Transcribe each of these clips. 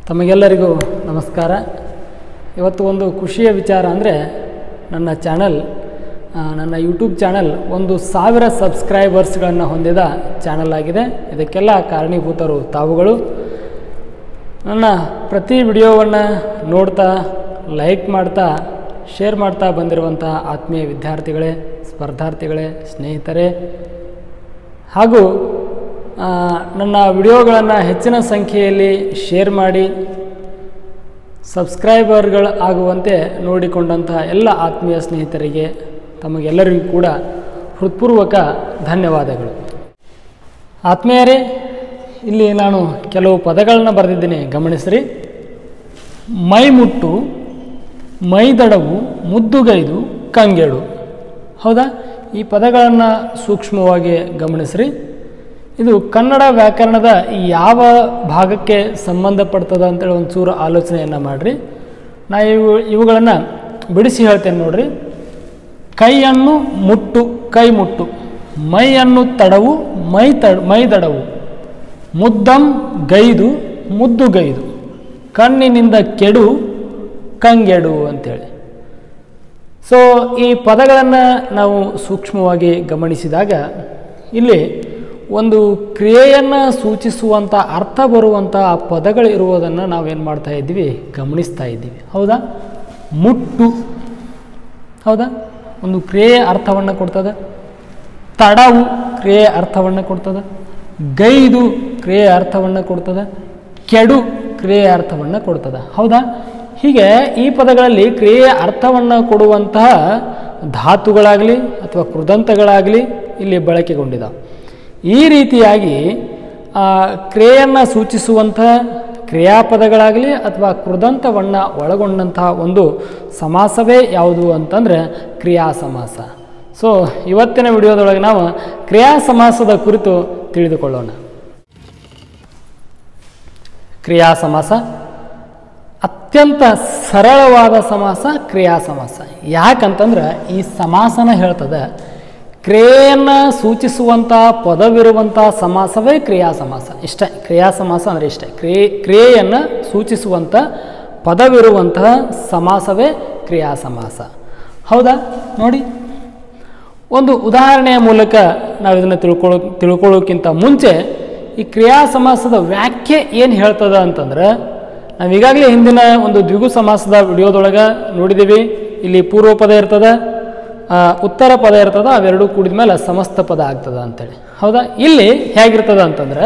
ತಮಗೆಲ್ಲರಿಗೂ ನಮಸ್ಕಾರ ಇವತ್ತು ಒಂದು ಖುಷಿಯ ವಿಚಾರ ಅಂದರೆ ನನ್ನ ಚಾನಲ್ ಆ, ನನ್ನ ಯೂಟ್ಯೂಬ್ ಚಾನಲ್ ಒಂದು ಸಾವಿರ ಸಬ್ಸ್ಕ್ರೈಬರ್ಸ್ಗಳನ್ನು ಹೊಂದಿದ ಚಾನಲ್ ಆಗಿದೆ ಇದಕ್ಕೆಲ್ಲ ಕಾರಣೀಭೂತರು ತಾವುಗಳು ನನ್ನ ಪ್ರತಿ ವಿಡಿಯೋವನ್ನು ನೋಡ್ತಾ ಲೈಕ್ ಮಾಡ್ತಾ ಶೇರ್ ಮಾಡ್ತಾ ಬಂದಿರುವಂಥ ಆತ್ಮೀಯ ವಿದ್ಯಾರ್ಥಿಗಳೇ ಸ್ಪರ್ಧಾರ್ಥಿಗಳೇ ಸ್ನೇಹಿತರೇ ಹಾಗೂ ಆ, ನನ್ನ ವಿಡಿಯೋಗಳನ್ನು ಹೆಚ್ಚಿನ ಸಂಖ್ಯೆಯಲ್ಲಿ ಶೇರ್ ಮಾಡಿ ಸಬ್ಸ್ಕ್ರೈಬರ್ಗಳು ಆಗುವಂತೆ ನೋಡಿಕೊಂಡಂತಹ ಎಲ್ಲ ಆತ್ಮೀಯ ಸ್ನೇಹಿತರಿಗೆ ತಮಗೆಲ್ಲರಿಗೂ ಕೂಡ ಹೃತ್ಪೂರ್ವಕ ಧನ್ಯವಾದಗಳು ಆತ್ಮೀಯರೇ ಇಲ್ಲಿ ನಾನು ಕೆಲವು ಪದಗಳನ್ನು ಬರೆದಿದ್ದೀನಿ ಗಮನಿಸ್ರಿ ಮೈಮುಟ್ಟು ಮೈದಡವು ಮುದ್ದುಗೈದು ಕಂಗೆಡು ಹೌದಾ ಈ ಪದಗಳನ್ನು ಸೂಕ್ಷ್ಮವಾಗಿ ಗಮನಿಸ್ರಿ ಇದು ಕನ್ನಡ ವ್ಯಾಕರಣದ ಯಾವ ಭಾಗಕ್ಕೆ ಸಂಬಂಧಪಡ್ತದ ಅಂತೇಳಿ ಒಂಚೂರು ಆಲೋಚನೆಯನ್ನು ಮಾಡಿರಿ ನಾ ಇವು ಇವುಗಳನ್ನು ಬಿಡಿಸಿ ಹೇಳ್ತೇನೆ ನೋಡ್ರಿ ಕೈಯನ್ನು ಮುಟ್ಟು ಕೈ ಮುಟ್ಟು ಮೈಯನ್ನು ತಡವು ಮೈ ತಡ ಮೈ ದಡವು ಮುದ್ದಂ ಗೈದು ಮುದ್ದು ಗೈದು ಕಣ್ಣಿನಿಂದ ಕೆಡು ಕಂಗೆಡು ಅಂತೇಳಿ ಸೊ ಈ ಪದಗಳನ್ನು ನಾವು ಸೂಕ್ಷ್ಮವಾಗಿ ಗಮನಿಸಿದಾಗ ಇಲ್ಲಿ ಒಂದು ಕ್ರಿಯೆಯನ್ನು ಸೂಚಿಸುವಂಥ ಅರ್ಥ ಬರುವಂಥ ಪದಗಳು ಇರುವುದನ್ನು ನಾವೇನು ಮಾಡ್ತಾ ಇದ್ದೀವಿ ಗಮನಿಸ್ತಾ ಇದ್ದೀವಿ ಹೌದಾ ಮುಟ್ಟು ಹೌದಾ ಒಂದು ಕ್ರಿಯೆಯ ಅರ್ಥವನ್ನು ಕೊಡ್ತದೆ ತಡವು ಕ್ರಿಯೆಯ ಅರ್ಥವನ್ನು ಕೊಡ್ತದೆ ಗೈದು ಕ್ರಿಯೆಯ ಅರ್ಥವನ್ನು ಕೊಡ್ತದೆ ಕೆಡು ಕ್ರಿಯೆಯ ಅರ್ಥವನ್ನು ಕೊಡ್ತದೆ ಹೌದಾ ಹೀಗೆ ಈ ಪದಗಳಲ್ಲಿ ಕ್ರಿಯೆಯ ಅರ್ಥವನ್ನು ಕೊಡುವಂತಹ ಧಾತುಗಳಾಗಲಿ ಅಥವಾ ಕೃದಂತಗಳಾಗಲಿ ಇಲ್ಲಿ ಬಳಕೆಗೊಂಡಿದ್ದಾವೆ ಈ ರೀತಿಯಾಗಿ ಆ, ಕ್ರಿಯೆಯನ್ನು ಸೂಚಿಸುವಂಥ ಕ್ರಿಯಾಪದಗಳಾಗಲಿ ಅಥವಾ ಕೃದಂತವನ್ನು ಒಳಗೊಂಡಂತಹ ಒಂದು ಸಮಾಸವೇ ಯಾವುದು ಅಂತಂದರೆ ಕ್ರಿಯಾ ಸಮಾಸ ಸೊ ಇವತ್ತಿನ ವಿಡಿಯೋದೊಳಗೆ ನಾವು ಕ್ರಿಯಾ ಸಮಾಸದ ಕುರಿತು ತಿಳಿದುಕೊಳ್ಳೋಣ ಕ್ರಿಯಾ ಸಮಾಸ ಅತ್ಯಂತ ಸರಳವಾದ ಸಮಾಸ ಕ್ರಿಯಾ ಸಮಾಸ ಯಾಕಂತಂದ್ರೆ ಈ ಸಮಾಸನ ಹೇಳ್ತದೆ ಕ್ರಿಯೆಯನ್ನು ಸೂಚಿಸುವಂಥ ಪದವಿರುವಂಥ ಸಮಾಸವೇ ಕ್ರಿಯಾ ಸಮಾಸ ಇಷ್ಟೇ ಕ್ರಿಯಾ ಸಮಾಸ ಅಂದರೆ ಇಷ್ಟೇ ಕ್ರಿಯೆ ಕ್ರಿಯೆಯನ್ನು ಸೂಚಿಸುವಂಥ ಪದವಿರುವಂತಹ ಸಮಾಸವೇ ಕ್ರಿಯಾ ಸಮಾಸ ಹೌದಾ ನೋಡಿ ಒಂದು ಉದಾಹರಣೆಯ ಮೂಲಕ ನಾವು ಇದನ್ನು ತಿಳ್ಕೊಳ್ಳೋ ತಿಳ್ಕೊಳ್ಳೋಕ್ಕಿಂತ ಮುಂಚೆ ಈ ಕ್ರಿಯಾ ಸಮಾಸದ ವ್ಯಾಖ್ಯೆ ಏನು ಹೇಳ್ತದ ಅಂತಂದ್ರೆ ನಾವು ಈಗಾಗಲೇ ಹಿಂದಿನ ಒಂದು ದ್ವಿಗು ಸಮಾಸದ ವಿಡಿಯೋದೊಳಗೆ ನೋಡಿದ್ದೀವಿ ಇಲ್ಲಿ ಪೂರ್ವ ಪದ ಇರ್ತದೆ ಆ, ಉತ್ತರ ಪದ ಇರ್ತದ ಅವೆರಡೂ ಕೂಡಿದ ಮೇಲೆ ಸಮಸ್ತ ಪದ ಆಗ್ತದ ಅಂತೇಳಿ ಹೌದಾ ಇಲ್ಲಿ ಹೇಗಿರ್ತದ ಅಂತಂದ್ರೆ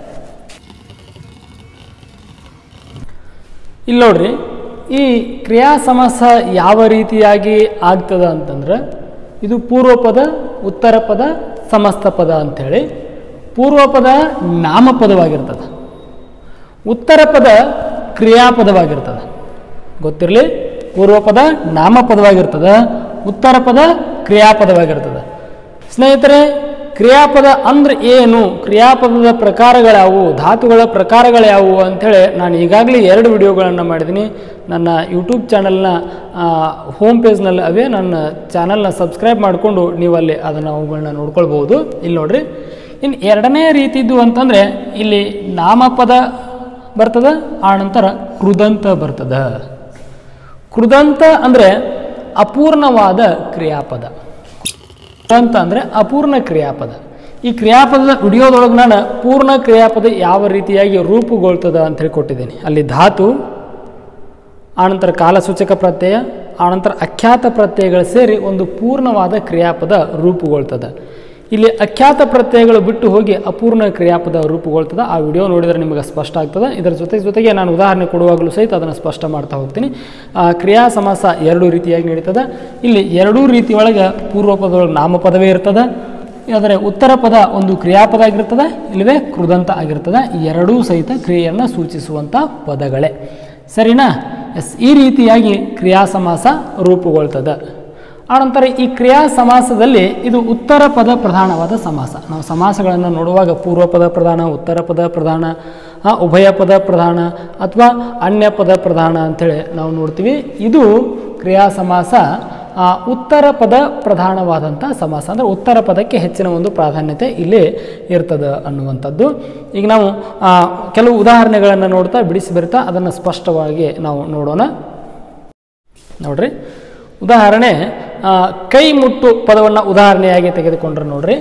ಇಲ್ಲಿ ನೋಡ್ರಿ ಈ ಕ್ರಿಯಾ ಸಮಾಸ ಯಾವ ರೀತಿಯಾಗಿ ಆಗ್ತದ ಅಂತಂದ್ರೆ ಇದು ಪೂರ್ವ ಪದ ಉತ್ತರ ಪದ ಸಮಸ್ತ ಪದ ಅಂಥೇಳಿ ಪೂರ್ವ ಪದ ನಾಮಪದವಾಗಿರ್ತದೆ ಉತ್ತರ ಪದ ಕ್ರಿಯಾಪದವಾಗಿರ್ತದೆ ಗೊತ್ತಿರಲಿ ಪೂರ್ವ ಪದ ನಾಮಪದವಾಗಿರ್ತದೆ ಉತ್ತರ ಪದ ಕ್ರಿಯಾಪದವಾಗಿರ್ತದೆ ಸ್ನೇಹಿತರೆ ಕ್ರಿಯಾಪದ ಅಂದ್ರೆ ಏನು ಕ್ರಿಯಾಪದದ ಪ್ರಕಾರಗಳ್ಯಾವು ಧಾತುಗಳ ಪ್ರಕಾರಗಳ್ಯಾವು ಅಂಥೇಳಿ ನಾನು ಈಗಾಗಲೇ ಎರಡು ವಿಡಿಯೋಗಳನ್ನು ಮಾಡಿದ್ದೀನಿ ನನ್ನ ಯೂಟ್ಯೂಬ್ ಚಾನಲ್ನ ಹೋಮ್ ಪೇಜ್ನಲ್ಲಿ ಅವೇ ನನ್ನ ಚಾನಲ್ನ ಸಬ್ಸ್ಕ್ರೈಬ್ ಮಾಡಿಕೊಂಡು ನೀವು ಅಲ್ಲಿ ಅದನ್ನು ಅವುಗಳನ್ನ ನೋಡ್ಕೊಳ್ಬೋದು ಇಲ್ಲಿ ನೋಡ್ರಿ ಇನ್ನು ಎರಡನೇ ರೀತಿದ್ದು ಅಂತಂದರೆ ಇಲ್ಲಿ ನಾಮಪದ ಬರ್ತದ ಆನಂತರ ಕೃದಂತ ಬರ್ತದ ಕೃದಂತ ಅಂದರೆ ಅಪೂರ್ಣವಾದ ಕ್ರಿಯಾಪದ ಕೃದಂತ ಅಂದರೆ ಅಪೂರ್ಣ ಕ್ರಿಯಾಪದ ಈ ಕ್ರಿಯಾಪದದ ವಿಡಿಯೋದೊಳಗೆ ನಾನು ಪೂರ್ಣ ಕ್ರಿಯಾಪದ ಯಾವ ರೀತಿಯಾಗಿ ರೂಪುಗೊಳ್ತದ ಅಂತ ಹೇಳಿ ಕೊಟ್ಟಿದ್ದೀನಿ ಅಲ್ಲಿ ಧಾತು ಆನಂತರ ಕಾಲಸೂಚಕ ಪ್ರತ್ಯಯ ಆನಂತರ ಅಖ್ಯಾತ ಪ್ರತ್ಯಯಗಳು ಸೇರಿ ಒಂದು ಪೂರ್ಣವಾದ ಕ್ರಿಯಾಪದ ರೂಪುಗೊಳ್ತದೆ ಇಲ್ಲಿ ಅಖ್ಯಾತ ಪ್ರತ್ಯಯಗಳು ಬಿಟ್ಟು ಹೋಗಿ ಅಪೂರ್ಣ ಕ್ರಿಯಾಪದ ರೂಪುಗೊಳ್ತದೆ ಆ ವಿಡಿಯೋ ನೋಡಿದರೆ ನಿಮಗೆ ಸ್ಪಷ್ಟ ಆಗ್ತದೆ ಇದರ ಜೊತೆ ಜೊತೆಗೆ ನಾನು ಉದಾಹರಣೆ ಕೊಡುವಾಗಲೂ ಸಹಿತ ಅದನ್ನು ಸ್ಪಷ್ಟ ಮಾಡ್ತಾ ಹೋಗ್ತೀನಿ ಆ, ಕ್ರಿಯಾ ಸಮಾಸ ಎರಡು ರೀತಿಯಾಗಿ ನಡೀತದೆ ಇಲ್ಲಿ ಎರಡೂ ರೀತಿಯೊಳಗೆ ಪೂರ್ವ ಪದದೊಳಗೆ ನಾಮಪದವೇ ಇರ್ತದೆ ಆದರೆ ಉತ್ತರ ಪದ ಒಂದು ಕ್ರಿಯಾಪದ ಆಗಿರ್ತದೆ ಇಲ್ಲವೇ ಕೃದಂತ ಆಗಿರ್ತದೆ ಈ ಎರಡೂ ಸಹಿತ ಕ್ರಿಯೆಯನ್ನು ಸೂಚಿಸುವಂಥ ಪದಗಳೇ ಸರಿನಾ ಎಸ್ ಈ ರೀತಿಯಾಗಿ ಕ್ರಿಯಾ ಸಮಾಸ ರೂಪುಗೊಳ್ತದೆ ಆನಂತರ ಈ ಕ್ರಿಯಾ ಸಮಾಸದಲ್ಲಿ ಇದು ಉತ್ತರ ಪದ ಪ್ರಧಾನವಾದ ಸಮಾಸ ನಾವು ಸಮಾಸಗಳನ್ನು ನೋಡುವಾಗ ಪೂರ್ವ ಪದ ಪ್ರಧಾನ ಉತ್ತರ ಪದ ಪ್ರಧಾನ ಆ, ಉಭಯ ಪದ ಪ್ರಧಾನ ಅಥವಾ ಅನ್ಯ ಪದ ಪ್ರಧಾನ ಅಂಥೇಳಿ ನಾವು ನೋಡ್ತೀವಿ ಇದು ಕ್ರಿಯಾ ಸಮಾಸ ಆ, ಉತ್ತರ ಪದ ಪ್ರಧಾನವಾದಂಥ ಸಮಾಸ ಅಂದರೆ ಉತ್ತರ ಪದಕ್ಕೆ ಹೆಚ್ಚಿನ ಒಂದು ಪ್ರಾಧಾನ್ಯತೆ ಇಲ್ಲಿ ಇರ್ತದೆ ಅನ್ನುವಂಥದ್ದು ಈಗ ನಾವು ಆ, ಕೆಲವು ಉದಾಹರಣೆಗಳನ್ನು ನೋಡ್ತಾ ಬಿಡಿಸಿ ಬರಿತಾ ಅದನ್ನು ಸ್ಪಷ್ಟವಾಗಿ ನಾವು ನೋಡೋಣ ನೋಡ್ರಿ ಉದಾಹರಣೆ ಆ, ಕೈ ಮುಟ್ಟು ಪದವನ್ನು ಉದಾಹರಣೆಯಾಗಿ ತೆಗೆದುಕೊಂಡ್ರೆ ನೋಡ್ರಿ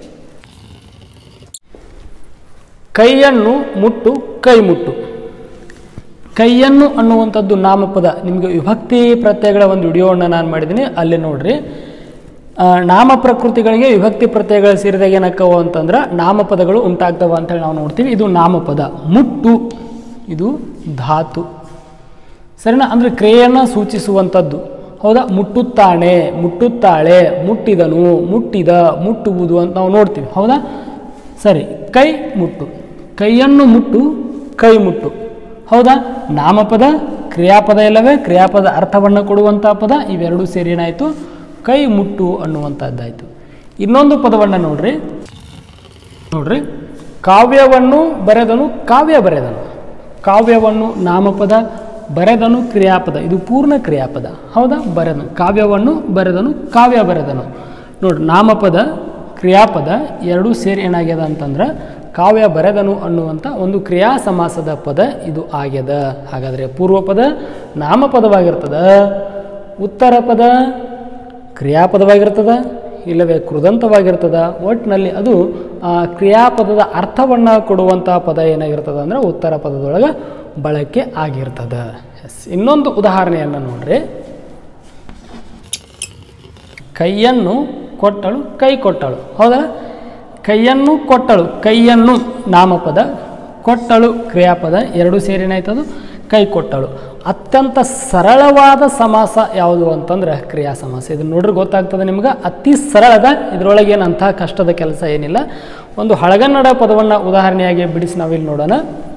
ಕೈಯನ್ನು ಮುಟ್ಟು ಕೈ ಮುಟ್ಟು ಕೈಯನ್ನು ಅನ್ನುವಂಥದ್ದು ನಾಮಪದ ನಿಮಗೆ ವಿಭಕ್ತಿ ಪ್ರತ್ಯಯಗಳ ಒಂದು ವಿಡಿಯೋವನ್ನು ನಾನು ಮಾಡಿದ್ದೀನಿ ಅಲ್ಲಿ ನೋಡ್ರಿ ಆ, ನಾಮ ಪ್ರಕೃತಿಗಳಿಗೆ ವಿಭಕ್ತಿ ಪ್ರತ್ಯಯಗಳು ಸೇರಿದಾಗ ಏನಕ್ಕವು ಅಂತಂದ್ರೆ ನಾಮಪದಗಳು ಉಂಟಾಗ್ತವ ಅಂತೇಳಿ ನಾವು ನೋಡ್ತೀವಿ ಇದು ನಾಮಪದ ಮುಟ್ಟು ಇದು ಧಾತು ಸರಿನಾ ಅಂದರೆ ಕ್ರಿಯೆಯನ್ನು ಸೂಚಿಸುವಂಥದ್ದು ಹೌದಾ ಮುಟ್ಟುತ್ತಾನೆ ಮುಟ್ಟುತ್ತಾಳೆ ಮುಟ್ಟಿದನು ಮುಟ್ಟಿದ ಮುಟ್ಟುವುದು ಅಂತ ನಾವು ನೋಡ್ತೀವಿ ಹೌದಾ ಸರಿ ಕೈ ಮುಟ್ಟು ಕೈಯನ್ನು ಮುಟ್ಟು ಕೈ ಮುಟ್ಟು ಹೌದಾ ನಾಮಪದ ಕ್ರಿಯಾಪದ ಇಲ್ಲವೇ ಕ್ರಿಯಾಪದ ಅರ್ಥವನ್ನು ಕೊಡುವಂಥ ಪದ ಇವೆರಡೂ ಸೇರಿ ಏನಾಯಿತು ಕೈ ಮುಟ್ಟು ಅನ್ನುವಂಥದ್ದಾಯಿತು ಇನ್ನೊಂದು ಪದವನ್ನು ನೋಡ್ರಿ ನೋಡ್ರಿ ಕಾವ್ಯವನ್ನು ಬರೆದನು ಕಾವ್ಯ ಬರೆದನು ಕಾವ್ಯವನ್ನು ನಾಮಪದ ಬರೆದನು ಕ್ರಿಯಾಪದ ಇದು ಪೂರ್ಣ ಕ್ರಿಯಾಪದ ಹೌದಾ ಬರೆದನು ಕಾವ್ಯವನ್ನು ಬರೆದನು ಕಾವ್ಯ ಬರೆದನು ನೋಡ್ರಿ ನಾಮಪದ ಕ್ರಿಯಾಪದ ಎರಡೂ ಸೇರಿ ಏನಾಗ್ಯದ ಅಂತಂದ್ರೆ ಕಾವ್ಯ ಬರೆದನು ಅನ್ನುವಂಥ ಒಂದು ಕ್ರಿಯಾ ಸಮಾಸದ ಪದ ಇದು ಆಗ್ಯದ ಹಾಗಾದರೆ ಪೂರ್ವ ಪದ ನಾಮಪದವಾಗಿರ್ತದ ಉತ್ತರ ಪದ ಕ್ರಿಯಾಪದವಾಗಿರ್ತದ ಇಲ್ಲವೇ ಕೃದಂತವಾಗಿರ್ತದ ಒಟ್ಟಿನಲ್ಲಿ ಅದು ಆ, ಕ್ರಿಯಾಪದದ ಅರ್ಥವನ್ನು ಕೊಡುವಂಥ ಪದ ಏನಾಗಿರ್ತದ ಅಂದರೆ ಉತ್ತರ ಪದದೊಳಗೆ ಬಳಕೆ ಆಗಿರ್ತದೆ ಎಸ್ ಇನ್ನೊಂದು ಉದಾಹರಣೆಯನ್ನು ನೋಡ್ರಿ ಕೈಯನ್ನು ಕೊಟ್ಟಳು ಕೈ ಕೊಟ್ಟಳು ಹೌದಾ ಕೈಯನ್ನು ಕೊಟ್ಟಳು ಕೈಯನ್ನು ನಾಮಪದ ಕೊಟ್ಟಳು ಕ್ರಿಯಾಪದ ಎರಡು ಸೇರಿ ಏನಾಯ್ತದು ಕೈ ಕೊಟ್ಟಳು ಅತ್ಯಂತ ಸರಳವಾದ ಸಮಾಸ ಯಾವುದು ಅಂತಂದ್ರೆ ಕ್ರಿಯಾ ಸಮಾಸ ಇದನ್ನ ನೋಡ್ರಿ ಗೊತ್ತಾಗ್ತದೆ ನಿಮ್ಗೆ ಅತಿ ಸರಳದ ಇದರೊಳಗೆ ಏನು ಅಂಥ ಕಷ್ಟದ ಕೆಲಸ ಏನಿಲ್ಲ ಒಂದು ಹಳಗನ್ನಡ ಪದವನ್ನು ಉದಾಹರಣೆಯಾಗಿ ಬಿಡಿಸಿ ನಾವಿಲ್ಲಿ ನೋಡೋಣ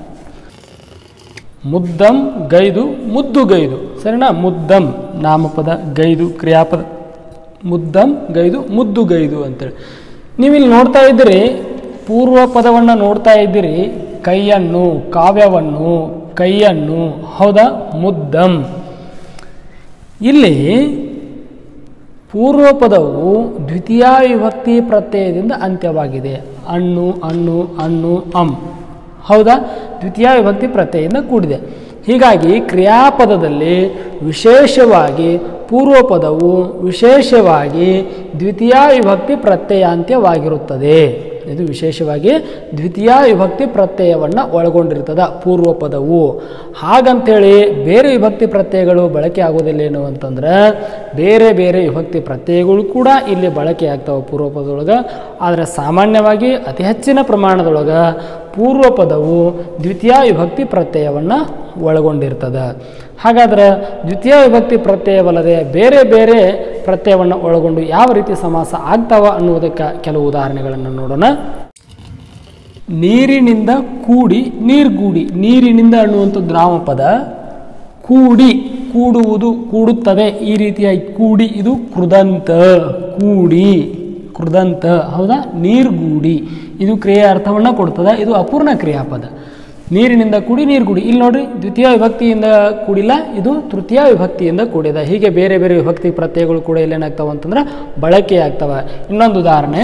ಮುದ್ದಂ ಗೈದು ಮುದ್ದು ಗೈದು ಸರಿನಾ ಮುದ್ದಂ ನಾಮಪದ ಗೈದು ಕ್ರಿಯಾಪದ ಮುದ್ದಂ ಗೈದು ಮುದ್ದು ಗೈದು ಅಂತೇಳಿ ನೀವಿಲ್ಲಿ ನೋಡ್ತಾ ಇದ್ದೀರಿ ಪೂರ್ವ ಪದವನ್ನು ನೋಡ್ತಾ ಇದ್ದೀರಿ ಕೈಯನ್ನು ಕಾವ್ಯವನ್ನು ಕೈಯನ್ನು ಹೌದಾ ಮುದ್ದಂ ಇಲ್ಲಿ ಪೂರ್ವ ಪದವು ದ್ವಿತೀಯ ವಿಭಕ್ತಿ ಪ್ರತ್ಯಯದಿಂದ ಅಂತ್ಯವಾಗಿದೆ ಅಣ್ಣು ಅಣ್ಣು ಅಣ್ಣು ಅಂ ಹೌದಾ ದ್ವಿತೀಯ ವಿಭಕ್ತಿ ಪ್ರತ್ಯಯದಿಂದ ಕೂಡಿದೆ ಹೀಗಾಗಿ ಕ್ರಿಯಾಪದದಲ್ಲಿ ವಿಶೇಷವಾಗಿ ಪೂರ್ವ ಪದವು ವಿಶೇಷವಾಗಿ ದ್ವಿತೀಯ ವಿಭಕ್ತಿ ಪ್ರತ್ಯಯಾಂತ್ಯವಾಗಿರುತ್ತದೆ ಇದು ವಿಶೇಷವಾಗಿ ದ್ವಿತೀಯ ವಿಭಕ್ತಿ ಪ್ರತ್ಯಯವನ್ನು ಒಳಗೊಂಡಿರ್ತದ ಪೂರ್ವ ಪದವು ಹಾಗಂತೇಳಿ ಬೇರೆ ವಿಭಕ್ತಿ ಪ್ರತ್ಯಯಗಳು ಬಳಕೆ ಆಗೋದಿಲ್ಲ ಏನು ಅಂತಂದ್ರೆ ಬೇರೆ ಬೇರೆ ವಿಭಕ್ತಿ ಪ್ರತ್ಯಯಗಳು ಕೂಡ ಇಲ್ಲಿ ಬಳಕೆ ಆಗ್ತಾವೆ ಪೂರ್ವ ಪದದೊಳಗೆ ಆದರೆ ಸಾಮಾನ್ಯವಾಗಿ ಅತಿ ಹೆಚ್ಚಿನ ಪ್ರಮಾಣದೊಳಗೆ ಪೂರ್ವ ಪದವು ದ್ವಿತೀಯ ವಿಭಕ್ತಿ ಪ್ರತ್ಯಯವನ್ನು ಒಳಗೊಂಡಿರ್ತದೆ ಹಾಗಾದ್ರೆ ದ್ವಿತೀಯ ವಿಭಕ್ತಿ ಪ್ರತ್ಯಯವಲ್ಲದೆ ಬೇರೆ ಬೇರೆ ಪ್ರತ್ಯಯವನ್ನು ಒಳಗೊಂಡು ಯಾವ ರೀತಿ ಸಮಾಸ ಆಗ್ತಾವ ಅನ್ನುವುದಕ್ಕೆ ಕೆಲವು ಉದಾಹರಣೆಗಳನ್ನು ನೋಡೋಣ ನೀರಿನಿಂದ ಕೂಡಿ ನೀರ್ಗೂಡಿ ನೀರಿನಿಂದ ಅನ್ನುವಂಥದ್ದು ನಾಮಪದ ಕೂಡಿ ಕೂಡುವುದು ಕೂಡುತ್ತದೆ ಈ ರೀತಿಯಾಗಿ ಕೂಡಿ ಇದು ಕೃದಂತ ಕೂಡಿ ಕೃದಂತ ಹೌದಾ ನೀರ್ಗೂಡಿ ಇದು ಕ್ರಿಯೆ ಅರ್ಥವನ್ನು ಕೊಡ್ತದೆ ಇದು ಅಪೂರ್ಣ ಕ್ರಿಯಾಪದ ನೀರಿನಿಂದ ಕೂಡಿ ನೀರ್ಗೂಡಿ ಇಲ್ಲಿ ನೋಡ್ರಿ ದ್ವಿತೀಯ ವಿಭಕ್ತಿಯಿಂದ ಕೂಡಿಲ್ಲ ಇದು ತೃತೀಯ ವಿಭಕ್ತಿಯಿಂದ ಕೂಡಿದೆ ಹೀಗೆ ಬೇರೆ ಬೇರೆ ವಿಭಕ್ತಿ ಪ್ರತ್ಯಯಗಳು ಕೂಡ ಇಲ್ಲೇನಾಗ್ತಾವ ಅಂತಂದ್ರೆ ಬಳಕೆ ಆಗ್ತವೆ ಇನ್ನೊಂದು ಉದಾಹರಣೆ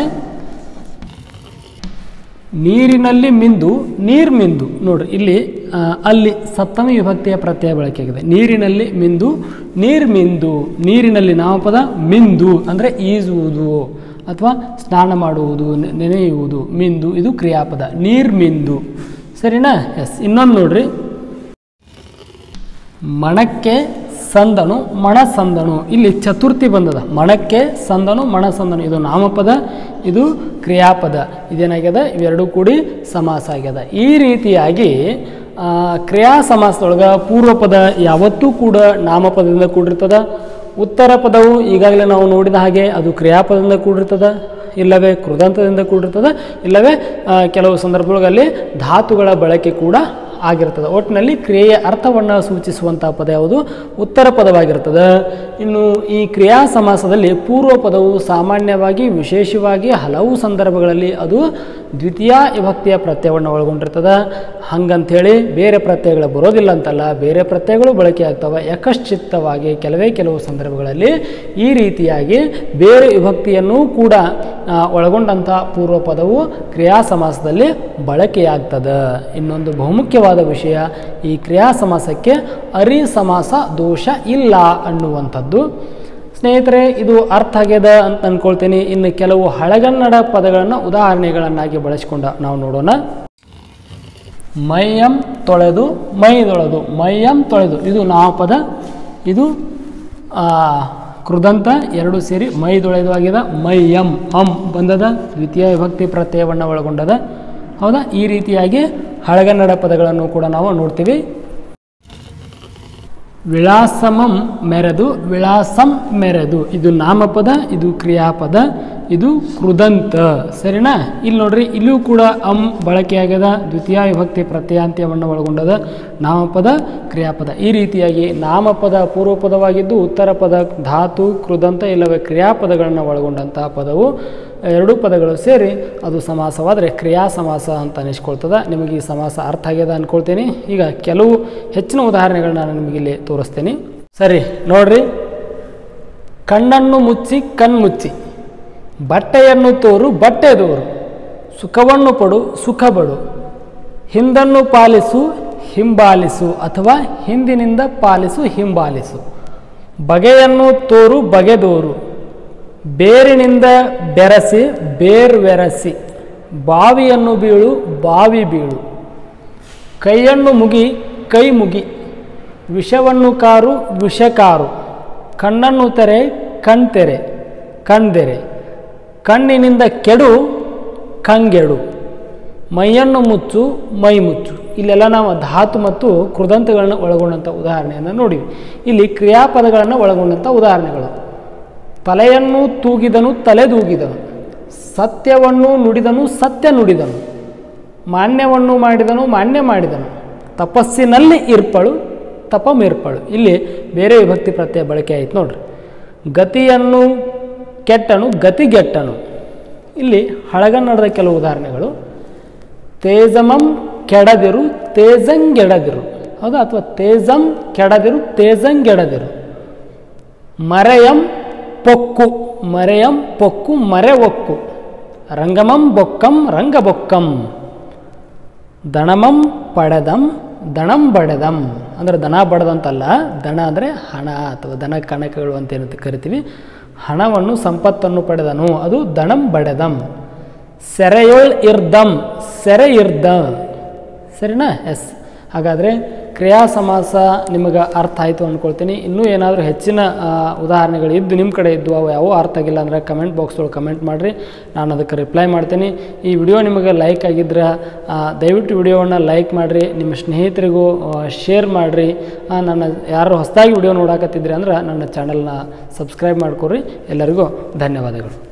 ನೀರಿನಲ್ಲಿ ಮಿಂದು ನೀರು ಮಿಂದು ನೋಡ್ರಿ ಇಲ್ಲಿ ಆ, ಅಲ್ಲಿ ಸಪ್ತಮಿ ವಿಭಕ್ತಿಯ ಪ್ರತ್ಯಯ ಬಳಕೆಯಾಗಿದೆ ನೀರಿನಲ್ಲಿ ಮಿಂದು ನೀರು ಮಿಂದು ನೀರಿನಲ್ಲಿ ನಾಮಪದ ಮಿಂದು ಅಂದರೆ ಈಜುವುದು ಅಥವಾ ಸ್ನಾನ ಮಾಡುವುದು ನೆ- ನೆನೆಯುವುದು ಮಿಂದು ಇದು ಕ್ರಿಯಾಪದ ನೀರು ಮಿಂದು ಸರಿನಾ ಎಸ್ ಇನ್ನೊಂದು ನೋಡ್ರಿ ಮಣಕ್ಕೆ ಸಂದನು ಮಣ ಸಂದನು ಇಲ್ಲಿ ಚತುರ್ಥಿ ಬಂದದ ಮಣಕ್ಕೆ ಸಂದನು ಮಣ ಸಂದನು ಇದು ನಾಮಪದ ಇದು ಕ್ರಿಯಾಪದ ಇದೇನಾಗ್ಯದ ಇವೆರಡೂ ಕೂಡಿ ಸಮಾಸ ಆಗ್ಯದ ಈ ರೀತಿಯಾಗಿ ಆ, ಕ್ರಿಯಾ ಸಮಾಸದೊಳಗೆ ಪೂರ್ವ ಪದ ಯಾವತ್ತೂ ಕೂಡ ನಾಮಪದದಿಂದ ಕೂಡಿರ್ತದ ಉತ್ತರ ಪದವು ಈಗಾಗಲೇ ನಾವು ನೋಡಿದ ಹಾಗೆ ಅದು ಕ್ರಿಯಾಪದದಿಂದ ಕೂಡಿರ್ತದ ಇಲ್ಲವೇ ಕೃದಂತದಿಂದ ಕೂಡಿರ್ತದ ಇಲ್ಲವೇ ಆ, ಕೆಲವು ಸಂದರ್ಭಗಳಲ್ಲಿ ಧಾತುಗಳ ಬಳಕೆ ಕೂಡ ಆಗಿರ್ತದೆ ಒಟ್ಟಿನಲ್ಲಿ ಕ್ರಿಯೆಯ ಅರ್ಥವನ್ನು ಸೂಚಿಸುವಂಥ ಪದ ಯಾವುದು ಉತ್ತರ ಪದವಾಗಿರ್ತದೆ ಇನ್ನು ಈ ಕ್ರಿಯಾ ಸಮಾಸದಲ್ಲಿ ಪೂರ್ವ ಪದವು ಸಾಮಾನ್ಯವಾಗಿ ವಿಶೇಷವಾಗಿ ಹಲವು ಸಂದರ್ಭಗಳಲ್ಲಿ ಅದು ದ್ವಿತೀಯ ವಿಭಕ್ತಿಯ ಪ್ರತ್ಯಯವನ್ನು ಒಳಗೊಂಡಿರ್ತದೆ ಹಂಗಂಥೇಳಿ ಬೇರೆ ಪ್ರತ್ಯಯಗಳು ಬರೋದಿಲ್ಲ ಅಂತಲ್ಲ ಬೇರೆ ಪ್ರತ್ಯಯಗಳು ಬಳಕೆ ಆಗ್ತವೆ ಯಕಶ್ಚಿತ್ತವಾಗಿ ಕೆಲವೇ ಕೆಲವು ಸಂದರ್ಭಗಳಲ್ಲಿ ಈ ರೀತಿಯಾಗಿ ಬೇರೆ ವಿಭಕ್ತಿಯನ್ನು ಕೂಡ ಆ, ಒಳಗೊಂಡಂಥ ಪೂರ್ವ ಪದವು ಕ್ರಿಯಾ ಸಮಾಸದಲ್ಲಿ ಬಳಕೆಯಾಗ್ತದೆ ಇನ್ನೊಂದು ಬಹುಮುಖ್ಯವಾದ ವಿಷಯ ಈ ಕ್ರಿಯಾ ಸಮಾಸಕ್ಕೆ ಅರಿ ಸಮಾಸ ದೋಷ ಇಲ್ಲ ಅನ್ನುವಂಥದ್ದು ಸ್ನೇಹಿತರೆ ಇದು ಅರ್ಥ ಆಗ್ಯದ ಅಂತ ಅಂದ್ಕೊಳ್ತೀನಿ ಇನ್ನು ಕೆಲವು ಹಳಗನ್ನಡ ಪದಗಳನ್ನು ಉದಾಹರಣೆಗಳನ್ನಾಗಿ ಬಳಸಿಕೊಂಡ ನಾವು ನೋಡೋಣ ಮೈಯಂ ತೊಳೆದು ಮೈದೊಳೆದು ಮೈಯಂ ತೊಳೆದು ಇದು ನಾಮಪದ ಇದು ಆ, ಕೃದಂತ ಎರಡು ಸೇರಿ ಮೈದೊಳೆದು ಆಗಿದೆ ಮೈಯಂ ಅಂ ಬಂದದ ದ್ವಿತೀಯ ವಿಭಕ್ತಿ ಪ್ರತ್ಯಯವನ್ನು ಒಳಗೊಂಡದ ಹೌದಾ ಈ ರೀತಿಯಾಗಿ ಹಳಗನ್ನಡ ಪದಗಳನ್ನು ಕೂಡ ನಾವು ನೋಡ್ತೀವಿ ವಿಳಾಸಮಂ ಮೆರೆದು ವಿಳಾಸಂ ಮೆರೆದು ಇದು ನಾಮಪದ ಇದು ಕ್ರಿಯಾಪದ ಇದು ಕೃದಂತ ಸರಿನಾ ಇಲ್ಲಿ ನೋಡ್ರಿ ಇಲ್ಲೂ ಕೂಡ ಅಂ ಬಳಕೆಯಾಗ್ಯದ ದ್ವಿತೀಯ ವಿಭಕ್ತಿ ಪ್ರತ್ಯಯಾಂತ್ಯವನ್ನು ಒಳಗೊಂಡದ ನಾಮಪದ ಕ್ರಿಯಾಪದ ಈ ರೀತಿಯಾಗಿ ನಾಮಪದ ಪೂರ್ವಪದವಾಗಿದ್ದು ಉತ್ತರ ಪದ ಧಾತು ಕೃದಂತ ಇಲ್ಲವೇ ಕ್ರಿಯಾಪದಗಳನ್ನು ಒಳಗೊಂಡಂತಹ ಪದವು ಎರಡೂ ಪದಗಳು ಸೇರಿ ಅದು ಸಮಾಸವಾದರೆ ಕ್ರಿಯಾ ಸಮಾಸ ಅಂತ ಅನಿಸ್ಕೊಳ್ತದೆ ನಿಮಗೆ ಈ ಸಮಾಸ ಅರ್ಥ ಆಗ್ಯದ ಅಂದ್ಕೊಳ್ತೀನಿ ಈಗ ಕೆಲವು ಹೆಚ್ಚಿನ ಉದಾಹರಣೆಗಳನ್ನ ನಾನು ನಿಮಗೆ ಇಲ್ಲಿ ತೋರಿಸ್ತೀನಿ ಸರಿ ನೋಡ್ರಿ ಕಣ್ಣನ್ನು ಮುಚ್ಚಿ ಕಣ್ಮುಚ್ಚಿ ಬಟ್ಟೆಯನ್ನು ತೋರು ಬಟ್ಟೆ ದೋರು ಸುಖವನ್ನು ಪಡು ಸುಖ ಬಡು ಹಿಂದನ್ನು ಪಾಲಿಸು ಹಿಂಬಾಲಿಸು ಅಥವಾ ಹಿಂದಿನಿಂದ ಪಾಲಿಸು ಹಿಂಬಾಲಿಸು ಬಗೆಯನ್ನು ತೋರು ಬಗೆದೋರು ಬೇರಿನಿಂದ ಬೆರಸಿ ಬೇರ್ವೆರಸಿ ಬಾವಿಯನ್ನು ಬೀಳು ಬಾವಿ ಬೀಳು ಕೈಯನ್ನು ಮುಗಿ ಕೈ ಮುಗಿ ವಿಷವನ್ನು ಕಾರು ವಿಷಕಾರು ಕಣ್ಣನ್ನು ತೆರೆ ಕಣ್ತೆರೆ ಕಣ್ದೆರೆ ಕಣ್ಣಿನಿಂದ ಕೆಡು ಕಂಗೆಡು ಮೈಯನ್ನು ಮುಚ್ಚು ಮೈ ಮುಚ್ಚು ಇಲ್ಲೆಲ್ಲ ನಾವು ಧಾತು ಮತ್ತು ಕೃದಂತಗಳನ್ನು ಒಳಗೊಂಡಂಥ ಉದಾಹರಣೆಯನ್ನು ನೋಡಿವಿ ಇಲ್ಲಿ ಕ್ರಿಯಾಪದಗಳನ್ನು ಒಳಗೊಂಡಂಥ ಉದಾಹರಣೆಗಳು ತಲೆಯನ್ನು ತೂಗಿದನು ತಲೆದೂಗಿದನು ಸತ್ಯವನ್ನು ನುಡಿದನು ಸತ್ಯ ನುಡಿದನು ಮಾನ್ಯವನ್ನು ಮಾಡಿದನು ಮಾನ್ಯ ಮಾಡಿದನು ತಪಸ್ಸಿನಲ್ಲಿ ಇರ್ಪಳು ತಪಮಿರ್ಪಳು ಇಲ್ಲಿ ಬೇರೆ ವಿಭಕ್ತಿ ಪ್ರತ್ಯಯ ಬಳಕೆ ಆಯ್ತು ನೋಡ್ರಿ ಗತಿಯನ್ನು ಕೆಟ್ಟನು ಗತಿಗೆಟ್ಟನು ಇಲ್ಲಿ ಹಳಗನ್ನಡದ ಕೆಲವು ಉದಾಹರಣೆಗಳು ತೇಜಮಂ ಕೆಡದಿರು ತೇಜಂಗೆಡದಿರು ಹೌದಾ ಅಥವಾ ತೇಜಂ ಕೆಡದಿರು ತೇಜಂಗೆಡದಿರು ಮರೆಯಂ ಪೊಕ್ಕು ಮರೆಯಂ ಪೊಕ್ಕು ಮರೆ ಒಕ್ಕು ರಂಗಮಂ ಬೊಕ್ಕಂ ರಂಗಬೊಕ್ಕಂ ದಣಮಂ ಪಡೆದಂ ದಣಂ ಬಡೆದಂ ಅಂದರೆ ದನ ಬಡದಂತಲ್ಲ ದಣ ಅಂದರೆ ಹಣ ಅಥವಾ ದನ ಕಣಕಗಳು ಅಂತ ಏನಂತ ಕರಿತೀವಿ ಹಣವನ್ನು ಸಂಪತ್ತನ್ನು ಪಡೆದನು ಅದು ದಣಂ ಬಡೆದಂ ಸೆರೆಯೊಳ್ ಇರ್ದಂ ಸೆರೆ ಇರ್ದ ಸರಿನಾ ಎಸ್ ಹಾಗಾದರೆ ಕ್ರಿಯಾ ಸಮಾಸ ನಿಮಗೆ ಅರ್ಥ ಆಯಿತು ಅಂದ್ಕೊಳ್ತೀನಿ ಇನ್ನೂ ಏನಾದರೂ ಹೆಚ್ಚಿನ ಆ, ಉದಾಹರಣೆಗಳು ಇದ್ದು ನಿಮ್ಮ ಕಡೆ ಇದ್ದು ಅವು ಯಾವ ಅರ್ಥ ಆಗಿಲ್ಲ ಅಂದರೆ ಕಮೆಂಟ್ ಬಾಕ್ಸ್ದೊಳಗೆ ಕಮೆಂಟ್ ಮಾಡಿರಿ ನಾನು ಅದಕ್ಕೆ ರಿಪ್ಲೈ ಮಾಡ್ತೀನಿ ಈ ವಿಡಿಯೋ ನಿಮಗೆ ಲೈಕ್ ಆಗಿದ್ರೆ ಆ, ದಯವಿಟ್ಟು ವಿಡಿಯೋವನ್ನು ಲೈಕ್ ಮಾಡಿರಿ ನಿಮ್ಮ ಸ್ನೇಹಿತರಿಗೂ ಶೇರ್ ಮಾಡಿರಿ ನನ್ನ ಯಾರು ಹೊಸದಾಗಿ ವಿಡಿಯೋ ನೋಡಾಕತ್ತಿದ್ರಿ ಅಂದ್ರೆ ನನ್ನ ಚಾನಲ್ನ ಸಬ್ಸ್ಕ್ರೈಬ್ ಮಾಡ್ಕೊರಿ ಎಲ್ಲರಿಗೂ ಧನ್ಯವಾದಗಳು